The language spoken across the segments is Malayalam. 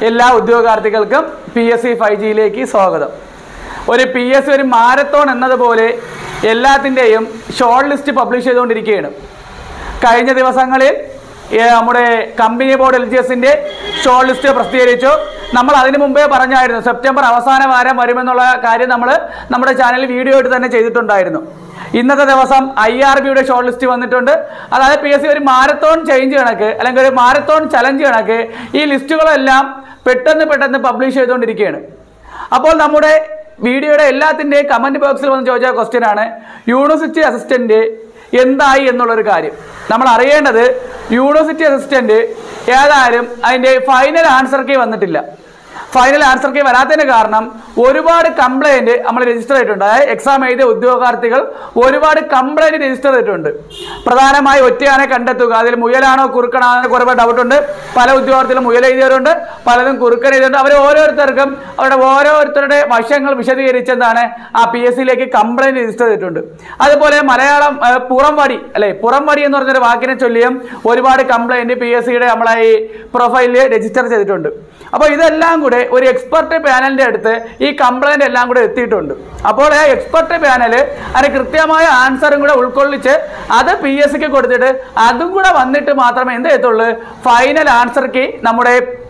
എല്ലാ ഉദ്യോഗാർത്ഥികൾക്കും പി എസ് സി ഫൈവ് ജിയിലേക്ക് സ്വാഗതം ഒരു പി എസ് സി ഒരു മാരത്തോൺ എന്നതുപോലെ എല്ലാത്തിൻ്റെയും ഷോർട്ട് ലിസ്റ്റ് പബ്ലിഷ് ചെയ്തുകൊണ്ടിരിക്കുകയാണ് കഴിഞ്ഞ ദിവസങ്ങളിൽ ഏ, നമ്മുടെ കമ്പനി ബോർഡ് എൽ ജി എസിൻ്റെ ഷോർട്ട് ലിസ്റ്റ് പ്രസിദ്ധീകരിച്ചു നമ്മൾ അതിനു മുമ്പേ പറഞ്ഞായിരുന്നു സെപ്റ്റംബർ അവസാന വാരം വരുമെന്നുള്ള കാര്യം നമ്മൾ നമ്മുടെ ചാനലിൽ വീഡിയോ ആയിട്ട് തന്നെ ചെയ്തിട്ടുണ്ടായിരുന്നു ഇന്നത്തെ ദിവസം ഐ ആർ ബിയുടെ ഷോർട്ട് ലിസ്റ്റ് വന്നിട്ടുണ്ട് അതായത് പി എസ് സി ഒരു മാരത്തോൺ ചേഞ്ച് കണക്ക് അല്ലെങ്കിൽ ഒരു മാരത്തോൺ ചലഞ്ച് കണക്ക് ഈ ലിസ്റ്റുകളെല്ലാം പെട്ടെന്ന് പെട്ടെന്ന് പബ്ലിഷ് ചെയ്തുകൊണ്ടിരിക്കുകയാണ് അപ്പോൾ നമ്മുടെ വീഡിയോയുടെ എല്ലാത്തിൻ്റെയും കമൻറ്റ് ബോക്സിൽ വന്ന് ചോദിച്ച ക്വസ്റ്റ്യൻ ആണ് യൂണിവേഴ്സിറ്റി അസിസ്റ്റന്റ് എന്തായി എന്നുള്ളൊരു കാര്യം നമ്മൾ അറിയേണ്ടത് യൂണിവേഴ്സിറ്റി അസിസ്റ്റന്റ് ഏതായാലും അതിൻ്റെ ഫൈനൽ ആൻസർ കീ വന്നിട്ടില്ല ഫൈനൽ ആൻസർ കീ വരാത്തതിന് കാരണം ഒരുപാട് കംപ്ലൈന്റ് നമ്മൾ രജിസ്റ്റർ ചെയ്തിട്ടുണ്ട് അതായത് എക്സാം എഴുതിയ ഉദ്യോഗാർത്ഥികൾ ഒരുപാട് കംപ്ലൈന്റ് രജിസ്റ്റർ ചെയ്തിട്ടുണ്ട് പ്രധാനമായി ഒറ്റയാനെ കണ്ടെത്തുക അതിൽ മുയലാണോ കുറുക്കണാണോ കുറേ ഡൗട്ട് ഉണ്ട് പല ഉദ്യോഗാർത്ഥികളും മുയൽ എഴുതിയവരുണ്ട് പലതും കുറുക്കൻ എഴുതിയിട്ടുണ്ട് അവർ ഓരോരുത്തർക്കും അവരുടെ ഓരോരുത്തരുടെ വശങ്ങൾ വിശദീകരിച്ചെന്താണ് ആ പി എസ് സിയിലേക്ക് കംപ്ലൈന്റ് രജിസ്റ്റർ ചെയ്തിട്ടുണ്ട് അതുപോലെ മലയാളം ആ, പുറംവടി അല്ലെ പുറംവടി എന്ന് പറഞ്ഞൊരു വാക്കിനെ ചൊല്ലിയും ഒരുപാട് കംപ്ലൈന്റ് പി എസ് സിയുടെ നമ്മളെ ഈ പ്രൊഫൈലിൽ രജിസ്റ്റർ ചെയ്തിട്ടുണ്ട് അപ്പോൾ ഇതെല്ലാം കൂടെ ഒരു എക്സ്പെർട്ട് പാനലിന്റെ അടുത്ത് ഈ കംപ്ലൈന്റ് എല്ലാം കൂടെ എത്തിയിട്ടുണ്ട് അപ്പോൾ ആ എക്സ്പെർട്ട് പാനൽ അതിന് കൃത്യമായ ആൻസറും കൂടെ ഉൾക്കൊള്ളിച്ച് അത് പി എസ് സിക്ക് കൊടുത്തിട്ട് അതും കൂടെ വന്നിട്ട് മാത്രമേ എന്ത് ചെയ്യത്തുള്ളൂ ഫൈനൽ ആൻസർക്ക് നമ്മുടെ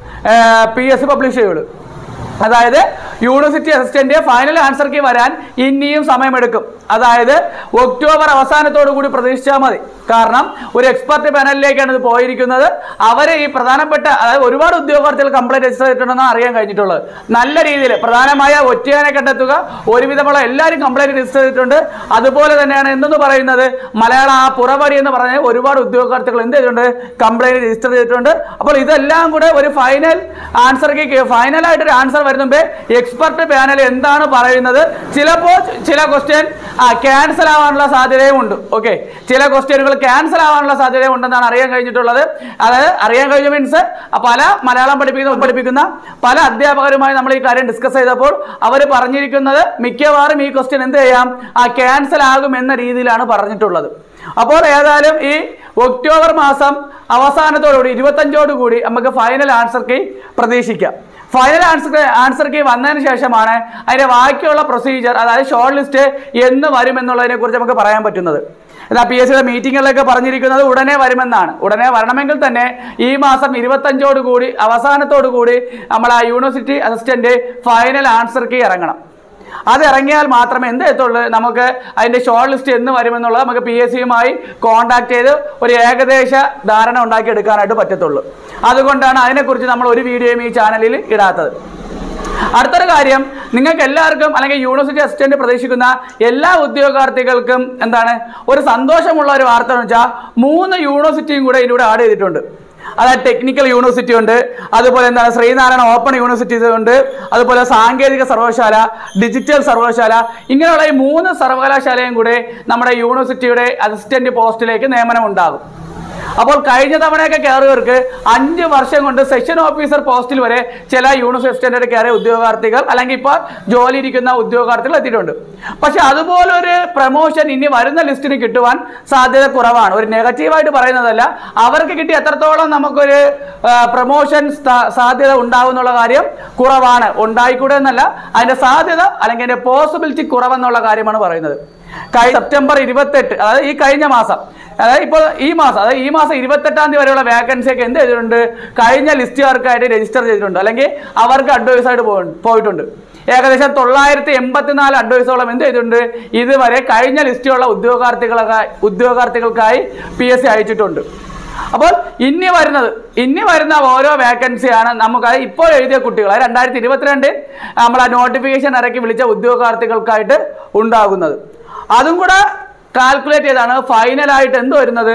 പി എസ് സി പബ്ലിഷ് ചെയ്യുള്ളൂ അതായത് university assistant final answer key വരാൻ ഇനിയും സമയമെടുക്കും അതായത് ഒക്ടോബർ അവസാനത്തോടു കൂടി പ്രതീക്ഷിച്ചാൽ മതി കാരണം ഒരു എക്സ്പെർട്ട് പാനലിലേക്കാണ് ഇത് പോയിരിക്കുന്നത് അവരെ ഈ പ്രധാനപ്പെട്ട അതായത് ഒരുപാട് ഉദ്യോഗാർത്ഥികൾ കംപ്ലൈന്റ് രജിസ്റ്റർ ചെയ്തിട്ടുണ്ടെന്ന് അറിയാൻ കഴിഞ്ഞിട്ടുള്ളത് നല്ല രീതിയിൽ പ്രധാനമായ ഒറ്റയാനെ കണ്ടെത്തുക ഒരുവിധമുള്ള എല്ലാവരും കംപ്ലൈന്റ് രജിസ്റ്റർ ചെയ്തിട്ടുണ്ട് അതുപോലെ തന്നെയാണ് എന്തെന്ന് പറയുന്നത് മലയാളം ആ പുറവടി എന്ന് പറഞ്ഞ ഒരുപാട് ഉദ്യോഗാർത്ഥികൾ എന്ത് ചെയ്തിട്ടുണ്ട് കംപ്ലൈന്റ് രജിസ്റ്റർ ചെയ്തിട്ടുണ്ട് അപ്പോൾ ഇതെല്ലാം കൂടെ ഒരു ഫൈനൽ ആൻസർക്ക് ഫൈനലായിട്ട് ഒരു ആൻസർ വരുന്നുമ്പേ എക്സ്പെർട്ട് പാനൽ എന്താണ് പറയുന്നത് ചിലപ്പോൾ ചില ക്വസ്റ്റ്യൻ ആ ക്യാൻസൽ ആവാനുള്ള സാധ്യതയും ഉണ്ട് ഓക്കെ ചില ക്വസ്റ്റ്യനുകൾ ക്യാൻസൽ ആവാനുള്ള സാധ്യതയും ഉണ്ടെന്നാണ് അറിയാൻ കഴിഞ്ഞിട്ടുള്ളത് അതായത് അറിയാൻ കഴിഞ്ഞ മീൻസ് പല മലയാളം പഠിപ്പിക്കുന്ന പഠിപ്പിക്കുന്ന പല അധ്യാപകരുമായി നമ്മൾ ഈ കാര്യം ഡിസ്കസ് ചെയ്തപ്പോൾ അവർ പറഞ്ഞിരിക്കുന്നത് മിക്കവാറും ഈ ക്വസ്റ്റ്യൻ എന്ത് ചെയ്യാം ആ ക്യാൻസൽ ആകും എന്ന രീതിയിലാണ് പറഞ്ഞിട്ടുള്ളത് അപ്പോൾ ഏതായാലും ഈ ഒക്ടോബർ മാസം അവസാനത്തോടുകൂടി ഇരുപത്തഞ്ചോടുകൂടി നമുക്ക് ഫൈനൽ ആൻസർ കീ പ്രതീക്ഷിക്കാം ഫൈനൽ ആൻസർ ആൻസർ കീ വന്നതിന് ശേഷമാണ് അതിന്റെ ബാക്കിയുള്ള പ്രൊസീജിയർ അതായത് ഷോർട്ട് ലിസ്റ്റ് എന്ന് വരും എന്നുള്ളതിനെ കുറിച്ച് നമുക്ക് പറയാൻ പറ്റുന്നത് എന്നാൽ പി എസ് സിയുടെ മീറ്റിങ്ങുകളിലൊക്കെ പറഞ്ഞിരിക്കുന്നത് ഉടനെ വരുമെന്നാണ് ഉടനെ വരണമെങ്കിൽ തന്നെ ഈ മാസം ഇരുപത്തഞ്ചോട് കൂടി അവസാനത്തോടു കൂടി നമ്മൾ ആ university assistant final answer key ഇറങ്ങണം അത് ഇറങ്ങിയാൽ മാത്രമേ എന്ത് എത്തുള്ളൂ നമുക്ക് അതിന്റെ ഷോർട്ട് ലിസ്റ്റ് എന്ന് വരുമെന്നുള്ളത് നമുക്ക് പി എസ് സിയുമായി കോൺടാക്ട് ചെയ്ത് ഒരു ഏകദേശ ധാരണ ഉണ്ടാക്കി എടുക്കാനായിട്ട് പറ്റത്തുള്ളൂ അതുകൊണ്ടാണ് അതിനെക്കുറിച്ച് നമ്മൾ ഒരു വീഡിയോയും ഈ ചാനലിൽ ഇടാത്തത് അടുത്തൊരു കാര്യം നിങ്ങൾക്ക് എല്ലാവർക്കും അല്ലെങ്കിൽ യൂണിവേഴ്സിറ്റി അസിസ്റ്റന്റ് പ്രതീക്ഷിക്കുന്ന എല്ലാ ഉദ്യോഗാർത്ഥികൾക്കും എന്താണ് ഒരു സന്തോഷമുള്ള ഒരു വാർത്ത എന്ന് വെച്ചാൽ മൂന്ന് യൂണിവേഴ്സിറ്റിയും കൂടെ ഇതിലൂടെ ആഡ് ചെയ്തിട്ടുണ്ട് അതായത് ടെക്നിക്കൽ യൂണിവേഴ്സിറ്റി ഉണ്ട് അതുപോലെ എന്താണ് ശ്രീനാരായണ ഓപ്പൺ യൂണിവേഴ്സിറ്റി ഉണ്ട് അതുപോലെ സാങ്കേതിക സർവകലാശാല ഡിജിറ്റൽ സർവകലാശാല ഇങ്ങനെയുള്ള ഈ മൂന്ന് സർവകലാശാലയും കൂടെ നമ്മുടെ യൂണിവേഴ്സിറ്റിയുടെ അസിസ്റ്റന്റ് പോസ്റ്റിലേക്ക് നിയമനം ഉണ്ടാകും അപ്പോൾ കഴിഞ്ഞ തവണയൊക്കെ കയറിയവർക്ക് അഞ്ച് വർഷം കൊണ്ട് സെഷൻ ഓഫീസർ പോസ്റ്റിൽ വരെ ചില യൂണിവേഴ്സിറ്റി അസിസ്റ്റന്റ് കയറിയ ഉദ്യോഗാർത്ഥികൾ അല്ലെങ്കിൽ ഇപ്പോൾ ജോലി ഇരിക്കുന്ന ഉദ്യോഗാർത്ഥികൾ എത്തിയിട്ടുണ്ട് പക്ഷെ അതുപോലൊരു പ്രൊമോഷൻ ഇനി വരുന്ന ലിസ്റ്റിന് കിട്ടുവാൻ സാധ്യത കുറവാണ് ഒരു നെഗറ്റീവായിട്ട് പറയുന്നതല്ല അവർക്ക് കിട്ടി എത്രത്തോളം നമുക്കൊരു പ്രൊമോഷൻ സാധ്യത ഉണ്ടാവും എന്നുള്ള കാര്യം കുറവാണ് ഉണ്ടായിക്കൂടെ എന്നല്ല അതിന്റെ സാധ്യത അല്ലെങ്കിൽ അതിന്റെ പോസിബിലിറ്റി കുറവെന്നുള്ള കാര്യമാണ് പറയുന്നത് കഴി സെപ്റ്റംബർ ഇരുപത്തെട്ട് അതായത് ഈ കഴിഞ്ഞ മാസം അതായത് ഇപ്പോൾ ഈ മാസം അതായത് ഈ മാസം ഇരുപത്തെട്ടാം തീയതി വരെയുള്ള വേക്കൻസി ഒക്കെ എന്ത് ചെയ്തിട്ടുണ്ട് കഴിഞ്ഞ ലിസ്റ്റുകാർക്കായിട്ട് രജിസ്റ്റർ ചെയ്തിട്ടുണ്ട് അല്ലെങ്കിൽ അവർക്ക് അഡ്വൈസ് ആയിട്ട് പോയി- പോയിട്ടുണ്ട് ഏകദേശം തൊള്ളായിരത്തി എൺപത്തിനാല് അഡ്വൈസോളം എന്ത് ചെയ്തിട്ടുണ്ട് ഇതുവരെ കഴിഞ്ഞ ലിസ്റ്റിലുള്ള ഉദ്യോഗാർത്ഥികളായി ഉദ്യോഗാർത്ഥികൾക്കായി പി എസ് സി അയച്ചിട്ടുണ്ട് അപ്പോൾ ഇനി വരുന്നത് ഇനി വരുന്ന ഓരോ വേക്കൻസിയാണ് നമുക്ക് അത് ഇപ്പോൾ എഴുതിയ കുട്ടികൾ അത് രണ്ടായിരത്തി ഇരുപത്തിരണ്ട് നമ്മൾ ആ നോട്ടിഫിക്കേഷൻ ഇറക്കി വിളിച്ച ഉദ്യോഗാർത്ഥികൾക്കായിട്ട് ഉണ്ടാകുന്നത് അതും കൂടെ കാൽക്കുലേറ്റ് ചെയ്താണ് ഫൈനലായിട്ട് എന്ത് വരുന്നത്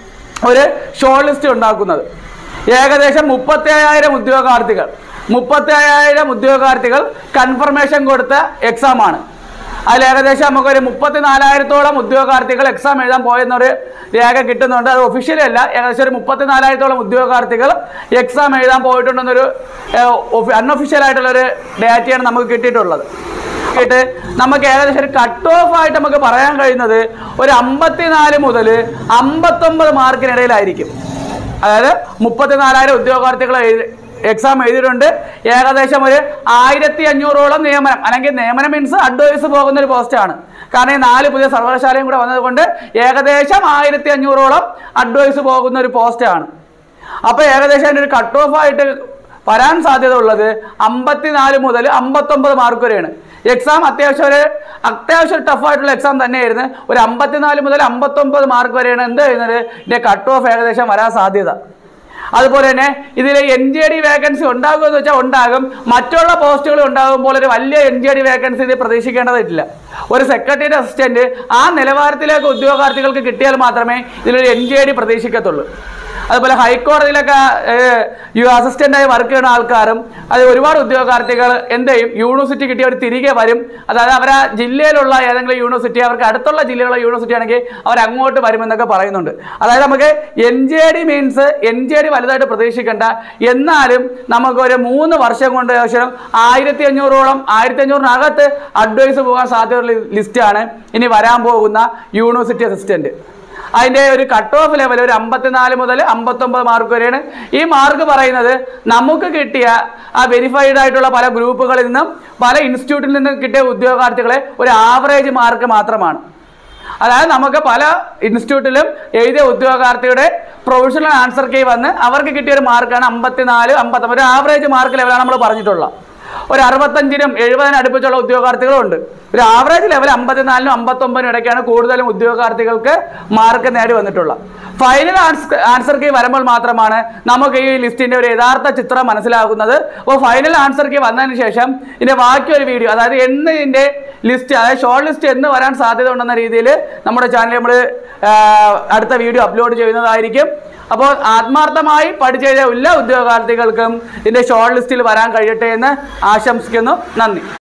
ഒരു ഷോർട്ട് ലിസ്റ്റ് ഉണ്ടാക്കുന്നത് ഏകദേശം മുപ്പത്തി അയ്യായിരം ഉദ്യോഗാർത്ഥികൾ മുപ്പത്തി അയ്യായിരം ഉദ്യോഗാർത്ഥികൾ കൺഫർമേഷൻ കൊടുത്ത എക്സാം ആണ് അതിൽ ഏകദേശം നമുക്കൊരു മുപ്പത്തിനാലായിരത്തോളം ഉദ്യോഗാർത്ഥികൾ എക്സാം എഴുതാൻ പോയെന്നൊരു രേഖ കിട്ടുന്നുണ്ട് അത് ഒഫീഷ്യലി അല്ല ഏകദേശം ഒരു മുപ്പത്തിനാലായിരത്തോളം ഉദ്യോഗാർത്ഥികൾ എക്സാം എഴുതാൻ പോയിട്ടുണ്ടെന്നൊരു അൺഒഫീഷ്യൽ ആയിട്ടുള്ള ഒരു ഡാറ്റയാണ് നമുക്ക് കിട്ടിയിട്ടുള്ളത് ആയിട്ട് നമുക്ക് ഏകദേശം ഒരു കട്ട് ഓഫ് ആയിട്ട് നമുക്ക് പറയാൻ കഴിയുന്നത് ഒരു അമ്പത്തിനാല് മുതൽ അമ്പത്തൊമ്പത് മാർക്കിനിടയിലായിരിക്കും അതായത് മുപ്പത്തിനാലായിരം ഉദ്യോഗാർത്ഥികൾ എഴുതി എക്സാം എഴുതിയിട്ടുണ്ട് ഏകദേശം ഒരു ആയിരത്തി അഞ്ഞൂറോളം നിയമനം അല്ലെങ്കിൽ നിയമനം മീൻസ് അഡ്വൈസ് പോകുന്ന ഒരു പോസ്റ്റാണ് കാരണം ഈ നാല് പുതിയ സർവകലാശാലയും കൂടെ വന്നതുകൊണ്ട് ഏകദേശം ആയിരത്തി അഞ്ഞൂറോളം അഡ്വൈസ് പോകുന്ന ഒരു പോസ്റ്റാണ് അപ്പോൾ ഏകദേശം അതിൻ്റെ ഒരു കട്ട് ഓഫ് ആയിട്ട് വരാൻ സാധ്യത ഉള്ളത് അമ്പത്തിനാല് മുതൽ അമ്പത്തൊമ്പത് മാർക്ക് വരെയാണ് എക്സാം അത്യാവശ്യം ഒരു അത്യാവശ്യം ടഫ് ആയിട്ടുള്ള എക്സാം തന്നെയായിരുന്നു ഒരു അമ്പത്തിനാല് മുതൽ അമ്പത്തൊമ്പത് മാർക്ക് വരെയാണ് എന്ത് ചെയ്യുന്നത് ഇതിൻ്റെ കട്ട് ഓഫ് ഏകദേശം വരാൻ സാധ്യത അതുപോലെ തന്നെ ഇതിൽ എൻ ജി ഡി വേക്കൻസി ഉണ്ടാകുമെന്ന് വെച്ചാൽ ഉണ്ടാകും മറ്റുള്ള പോസ്റ്റുകൾ ഉണ്ടാകുമ്പോൾ ഒരു വലിയ എൻ ജി ഡി വേക്കൻസി ഇത് പ്രതീക്ഷിക്കേണ്ടതായിട്ടില്ല ഒരു സെക്രട്ടറി അസിസ്റ്റന്റ് ആ നിലവാരത്തിലേക്ക് ഉദ്യോഗാർത്ഥികൾക്ക് കിട്ടിയാൽ മാത്രമേ ഇതിലൊരു എൻ ജി ഡി പ്രതീക്ഷിക്കത്തുള്ളൂ അതുപോലെ ഹൈക്കോടതിയിലൊക്കെ യു അസിസ്റ്റന്റായി വർക്ക് ചെയ്യുന്ന ആൾക്കാരും അത് ഒരുപാട് ഉദ്യോഗാർത്ഥികൾ എന്ത് ചെയ്യും യൂണിവേഴ്സിറ്റി കിട്ടിയവർ തിരികെ വരും അതായത് അവരാ ജില്ലയിലുള്ള ഏതെങ്കിലും യൂണിവേഴ്സിറ്റി അവർക്ക് അടുത്തുള്ള ജില്ലയിലുള്ള യൂണിവേഴ്സിറ്റി ആണെങ്കിൽ അവർ അങ്ങോട്ട് വരുമെന്നൊക്കെ പറയുന്നുണ്ട് അതായത് നമുക്ക് N J D means N J D വലുതായിട്ട് പ്രതീക്ഷിക്കേണ്ട എന്നാലും നമുക്ക് ഒരു മൂന്ന് വർഷം കൊണ്ട് ഏകദേശം ആയിരത്തി അഞ്ഞൂറോളം ആയിരത്തി അഞ്ഞൂറിനകത്ത് അഡ്വൈസ് പോകാൻ സാധ്യതയുള്ള ലിസ്റ്റാണ് ഇനി വരാൻ പോകുന്ന യൂണിവേഴ്സിറ്റി അസിസ്റ്റന്റ് അതിൻ്റെ ഒരു കട്ട് ഓഫ് ലെവൽ ഒരു അമ്പത്തിനാല് മുതൽ അമ്പത്തൊമ്പത് മാർക്ക് വരെയാണ് ഈ മാർക്ക് പറയുന്നത് നമുക്ക് കിട്ടിയ ആ വെരിഫൈഡ് ആയിട്ടുള്ള പല ഗ്രൂപ്പുകളിൽ നിന്നും പല ഇൻസ്റ്റിറ്റ്യൂട്ടിൽ നിന്നും കിട്ടിയ ഉദ്യോഗാർത്ഥികളെ ഒരു ആവറേജ് മാർക്ക് മാത്രമാണ് അതായത് നമുക്ക് പല ഇൻസ്റ്റിറ്റ്യൂട്ടിലും എഴുതിയ ഉദ്യോഗാർത്ഥിയുടെ പ്രൊഫഷണൽ ആൻസർ കീ വന്ന് അവർക്ക് കിട്ടിയ ഒരു മാർക്കാണ് അമ്പത്തിനാല് അമ്പത്തൊമ്പത് ഒരു ആവറേജ് മാർക്ക് ലെവലാണ് നമ്മൾ പറഞ്ഞിട്ടുള്ളത് ഒരു അറുപത്തഞ്ചിനും എഴുപതിനും അടുപ്പിച്ചുള്ള ഉദ്യോഗാർത്ഥികളും ഉണ്ട് ഒരു ആവറേജ് ലെവൽ അമ്പത്തിനാലിനും അമ്പത്തൊമ്പതിനും ഇടയ്ക്കാണ് കൂടുതലും ഉദ്യോഗാർത്ഥികൾക്ക് മാർക്ക് നേടി വന്നിട്ടുള്ളത് ഫൈനൽ ആൻസർ കീ വരുമ്പോൾ മാത്രമാണ് നമുക്ക് ഈ ലിസ്റ്റിന്റെ ഒരു യഥാർത്ഥ ചിത്രം മനസ്സിലാകുന്നത് അപ്പോൾ ഫൈനൽ ആൻസർ കീ വന്നതിന് ശേഷം ഇതിന്റെ ബാക്കി ഒരു വീഡിയോ അതായത് എന്ന് ഇതിന്റെ ലിസ്റ്റ് അതായത് ഷോർട്ട് ലിസ്റ്റ് എന്ന് വരാൻ സാധ്യത ഉണ്ടെന്ന രീതിയിൽ നമ്മുടെ ചാനലിൽ നമ്മൾ അടുത്ത വീഡിയോ അപ്ലോഡ് ചെയ്യുന്നതായിരിക്കും അപ്പോൾ ആത്മാർത്ഥമായി പഠിച്ചെഴുതിയ എല്ലാ ഉദ്യോഗാർത്ഥികൾക്കും ഇതിന്റെ ഷോർട്ട് ലിസ്റ്റിൽ വരാൻ കഴിയട്ടെ എന്ന് ആശംസിക്കുന്നു നന്ദി